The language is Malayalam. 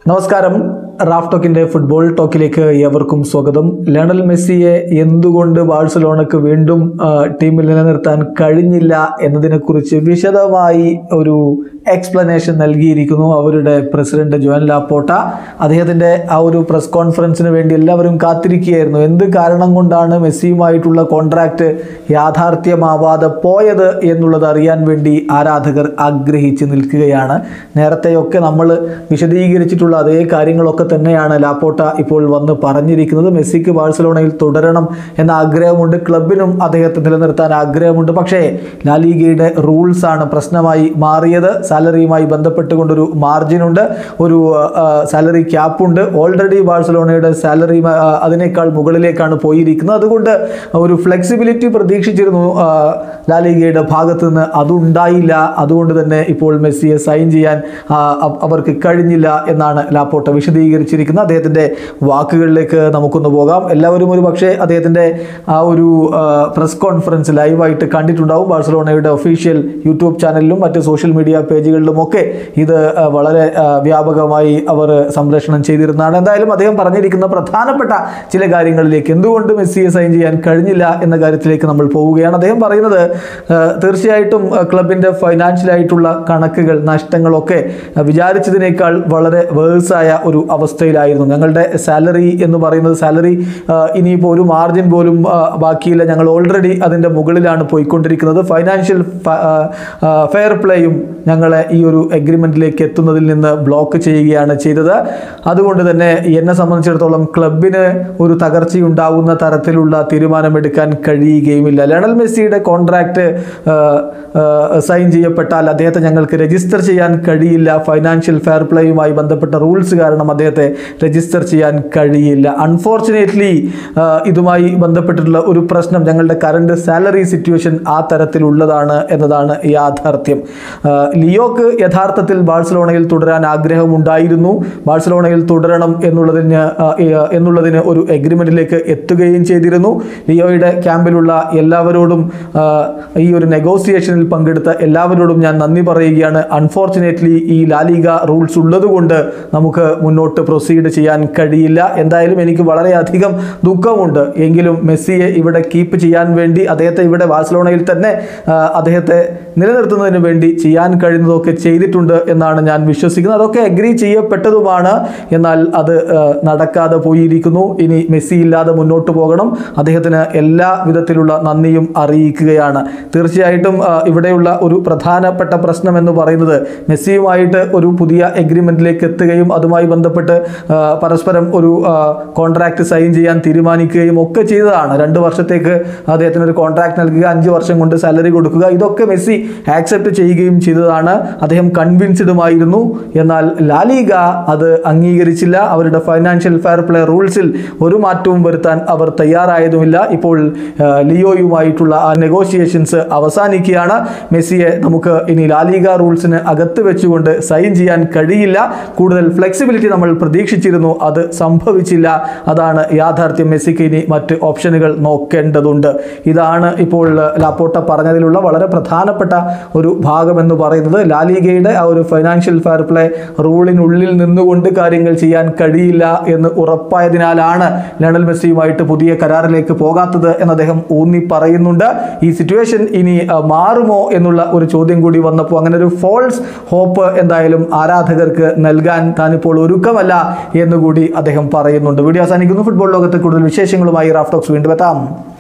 നമസ്കാരം റാഫ് ടോക്കിന്റെ ഫുട്ബോൾ ടോക്കിലേക്ക് ഏവർക്കും സ്വാഗതം ലയണൽ മെസ്സിയെ എന്തുകൊണ്ട് ബാഴ്സലോണക്ക് വീണ്ടും ആ, ടീമിൽ നിലനിർത്താൻ കഴിഞ്ഞില്ല എന്നതിനെക്കുറിച്ച് വിശദമായി ഒരു എക്സ്പ്ലനേഷൻ നൽകിയിരിക്കുന്നു അവരുടെ പ്രസിഡന്റ് ജോൻ ലാപ്പോട്ട അദ്ദേഹത്തിന്റെ ആ ഒരു പ്രസ് കോൺഫറൻസിന് വേണ്ടി എല്ലാവരും കാത്തിരിക്കുകയായിരുന്നു എന്ത് കാരണം കൊണ്ടാണ് മെസ്സിയുമായിട്ടുള്ള കോൺട്രാക്റ്റ് യാഥാർത്ഥ്യമാവാതെ പോയത് എന്നുള്ളത് അറിയാൻ വേണ്ടി ആരാധകർ ആഗ്രഹിച്ച് നിൽക്കുകയാണ് നേരത്തെയൊക്കെ നമ്മൾ വിശദീകരിച്ചിട്ടുള്ള അതേ കാര്യങ്ങളൊക്കെ തന്നെയാണ് ലാപ്പോട്ട ഇപ്പോൾ വന്ന് പറഞ്ഞിരിക്കുന്നത് മെസ്സിക്ക് ബാഴ്സലോണയിൽ തുടരണം എന്ന ആഗ്രഹമുണ്ട് ക്ലബിനും അദ്ദേഹത്തെ നിലനിർത്താൻ ആഗ്രഹമുണ്ട് പക്ഷേ ലാലീഗയുടെ റൂൾസ് ആണ് പ്രശ്നമായി മാറിയത് സാലറിയുമായി ബന്ധപ്പെട്ടുകൊണ്ടൊരു മാർജിൻ ഉണ്ട് ഒരു സാലറി ക്യാപ്പുണ്ട് ഓൾറെഡി ബാഴ്സലോണയുടെ സാലറി അതിനേക്കാൾ മുകളിലേക്കാണ് പോയിരിക്കുന്നത് അതുകൊണ്ട് ഒരു ഫ്ലെക്സിബിലിറ്റി പ്രതീക്ഷിച്ചിരുന്നു ആ, ലാലിഗയുടെ ഭാഗത്ത് നിന്ന് അതുണ്ടായില്ല അതുകൊണ്ട് തന്നെ ഇപ്പോൾ മെസ്സിയെ സൈൻ ചെയ്യാൻ ആ, അവ- അവർക്ക് കഴിഞ്ഞില്ല എന്നാണ് ലാപ്പോട്ട വിശദീകരിച്ചിരിക്കുന്നത് അദ്ദേഹത്തിൻ്റെ വാക്കുകളിലേക്ക് നമുക്കൊന്ന് പോകാം എല്ലാവരും ഒരു പക്ഷേ അദ്ദേഹത്തിൻ്റെ ആ ഒരു പ്രസ് കോൺഫറൻസ് ലൈവായിട്ട് കണ്ടിട്ടുണ്ടാവും ബാഴ്സലോണയുടെ ഒഫീഷ്യൽ യൂട്യൂബ് ചാനലിലും മറ്റ് സോഷ്യൽ മീഡിയ പേജുകളിലുമൊക്കെ ഇത് ആ, വളരെ ആ, വ്യാപകമായി അവർ സംപ്രേഷണം ചെയ്തിരുന്നതാണ് എന്തായാലും അദ്ദേഹം പറഞ്ഞിരിക്കുന്ന പ്രധാനപ്പെട്ട ചില കാര്യങ്ങളിലേക്ക് എന്തുകൊണ്ട് മെസ്സിയെ സൈൻ ചെയ്യാൻ കഴിഞ്ഞില്ല എന്ന കാര്യത്തിലേക്ക് നമ്മൾ പോവുകയാണ് അദ്ദേഹം പറയുന്നത് ആ, തീർച്ചയായിട്ടും ആ, ക്ലബിൻ്റെ ഫൈനാൻഷ്യലായിട്ടുള്ള കണക്കുകൾ നഷ്ടങ്ങളൊക്കെ ആ, വിചാരിച്ചതിനേക്കാൾ വളരെ വേഴ്സായ ഒരു അവസ്ഥയിലായിരുന്നു ഞങ്ങളുടെ സാലറി എന്ന് പറയുന്നത് സാലറി ഇനിയിപ്പോൾ ഒരു മാർജിൻ പോലും ആ, ബാക്കിയില്ല ഞങ്ങൾ ഓൾറെഡി അതിൻ്റെ മുകളിലാണ് പോയിക്കൊണ്ടിരിക്കുന്നത് ഫൈനാൻഷ്യൽ ഫെയർ പ്ലേയും ഞങ്ങളെ ഈ ഒരു എഗ്രിമെൻറ്റിലേക്ക് എത്തുന്നതിൽ നിന്ന് ബ്ലോക്ക് ചെയ്യുകയാണ് ചെയ്തത് അതുകൊണ്ട് തന്നെ എന്നെ സംബന്ധിച്ചിടത്തോളം ക്ലബിന് ഒരു തകർച്ചയുണ്ടാവുന്ന തരത്തിലുള്ള തീരുമാനമെടുക്കാൻ കഴിയുകയുമില്ല ലയണൽ മെസ്സിയുടെ കോൺട്രാക്റ്റ് സൈൻ ചെയ്യപ്പെട്ടാൽ അദ്ദേഹത്തെ ഞങ്ങൾക്ക് രജിസ്റ്റർ ചെയ്യാൻ കഴിയില്ല ഫൈനാൻഷ്യൽ ഫെയർ പ്ലേയുമായി ബന്ധപ്പെട്ട റൂൾസ് കാരണം അദ്ദേഹത്തെ രജിസ്റ്റർ ചെയ്യാൻ കഴിയില്ല അൺഫോർച്ചുനേറ്റ്ലി ഇതുമായി ബന്ധപ്പെട്ടിട്ടുള്ള ഒരു പ്രശ്നം ഞങ്ങളുടെ കറണ്ട് സാലറി സിറ്റുവേഷൻ ആ തരത്തിലുള്ളതാണ് എന്നതാണ് യാഥാർത്ഥ്യം ആ, ലിയോക്ക് യഥാർത്ഥത്തിൽ ബാഴ്സലോണയിൽ തുടരാൻ ആഗ്രഹമുണ്ടായിരുന്നു ബാഴ്സലോണയിൽ തുടരണം എന്നുള്ളതിന് ആ, ഏ- എന്നുള്ളതിന് ഒരു എഗ്രിമെന്റിലേക്ക് എത്തുകയും ചെയ്തിരുന്നു ലിയോയുടെ ക്യാമ്പിലുള്ള എല്ലാവരോടും ആ, ഈ ഒരു നെഗോസിയേഷനിൽ പങ്കെടുത്ത എല്ലാവരോടും ഞാൻ നന്ദി പറയുകയാണ് അൺഫോർച്ചുനേറ്റ്ലി ഈ ലാലിക റൂൾസ് ഉള്ളതുകൊണ്ട് നമുക്ക് മുന്നോട്ട് പ്രൊസീഡ് ചെയ്യാൻ കഴിയില്ല എന്തായാലും എനിക്ക് വളരെയധികം ദുഃഖമുണ്ട് എങ്കിലും മെസ്സിയെ ഇവിടെ കീപ്പ് ചെയ്യാൻ വേണ്ടി അദ്ദേഹത്തെ ഇവിടെ ബാഴ്സലോണയിൽ തന്നെ ആ, അദ്ദേഹത്തെ നിലനിർത്തുന്നതിന് വേണ്ടി ചെയ്യാൻ കഴിയുന്നതൊക്കെ ചെയ്തിട്ടുണ്ട് എന്നാണ് ഞാൻ വിശ്വസിക്കുന്നത് അതൊക്കെ അഗ്രി ചെയ്യപ്പെട്ടതുമാണ് എന്നാൽ അത് ആ, നടക്കാതെ പോയിരിക്കുന്നു ഇനി മെസ്സി ഇല്ലാതെ മുന്നോട്ട് പോകണം അദ്ദേഹത്തിന് എല്ലാ വിധത്തിലുള്ള നന്ദിയും അറിയിക്കുകയാണ് തീർച്ചയായിട്ടും ആ, ഇവിടെയുള്ള ഒരു പ്രധാനപ്പെട്ട പ്രശ്നം എന്ന് പറയുന്നത് മെസ്സിയുമായിട്ട് ഒരു പുതിയ എഗ്രിമെന്റിലേക്ക് എത്തുകയും അതുമായി ബന്ധപ്പെട്ട് ആ, പരസ്പരം ഒരു കോൺട്രാക്ട് സൈൻ ചെയ്യാൻ തീരുമാനിക്കുകയും ഒക്കെ ചെയ്തതാണ് രണ്ട് വർഷത്തേക്ക് അദ്ദേഹത്തിന് ഒരു കോൺട്രാക്ട് നൽകുക അഞ്ച് വർഷം കൊണ്ട് സാലറി കൊടുക്കുക ഇതൊക്കെ മെസ്സി ആക്സെപ്റ്റ് ചെയ്യുകയും ചെയ്തതാണ് അദ്ദേഹം കൺവിൻസ്ഡുമായിരുന്നു എന്നാൽ ലാലിഗ അത് അംഗീകരിച്ചില്ല അവരുടെ ഫൈനാൻഷ്യൽ ഫെയർ പ്ലേ റൂൾസിൽ ഒരു മാറ്റവും വരുത്താൻ അവർ തയ്യാറായതുമില്ല ഇപ്പോൾ ആ, ലിയോയുമായിട്ടുള്ള ആ നെഗോഷിയേഷൻസ് അവസാനിക്കുകയാണ് മെസ്സിയെ നമുക്ക് ഇനി ലാലിഗ റൂൾസിന് അകത്ത് വെച്ചുകൊണ്ട് സൈൻ ചെയ്യാൻ കഴിയില്ല കൂടുതൽ ഫ്ലെക്സിബിലിറ്റി നമ്മൾ പ്രതീക്ഷിച്ചിരുന്നു അത് സംഭവിച്ചില്ല അതാണ് യാഥാർത്ഥ്യം മെസ്സിക്ക് ഇനി മറ്റ് ഓപ്ഷനുകൾ നോക്കേണ്ടതുണ്ട് ഇതാണ് ഇപ്പോൾ ലാപ്പോട്ട പറഞ്ഞതിലുള്ള വളരെ പ്രധാനപ്പെട്ട ഒരു ഭാഗം എന്ന് പറയുന്നത് ലാലിഗയുടെ ആ ഒരു ഫൈനാൻഷ്യൽ ഫെയർ പ്ലേ റൂളിനുള്ളിൽ നിന്നുകൊണ്ട് കാര്യങ്ങൾ ചെയ്യാൻ കഴിയില്ല എന്ന് ഉറപ്പായതിനാലാണ് ലയണൽ മെസ്സിയുമായിട്ട് പുതിയ കരാറിലേക്ക് പോകാത്തത് എന്ന് അദ്ദേഹം ഊന്നി പറയുന്നുണ്ട് ഈ സിറ്റുവേഷൻ ഇനി ആ, മാറുമോ എന്നുള്ള ഒരു ചോദ്യം കൂടി വന്നപ്പോൾ അങ്ങനെ ഒരു ഫോൾസ് ഹോപ്പ് എന്തായാലും ആരാധകർക്ക് നൽകാൻ താനിപ്പോൾ ഒരുക്കമല്ല എന്നുകൂടി അദ്ദേഹം പറയുന്നുണ്ട് വീഡിയോ അവസാനിക്കുന്നു ഫുട്ബോൾ ലോകത്ത് കൂടുതൽ വിശേഷങ്ങളുമായി റാഫ്റ്റോക്സ് വീണ്ടും എത്താം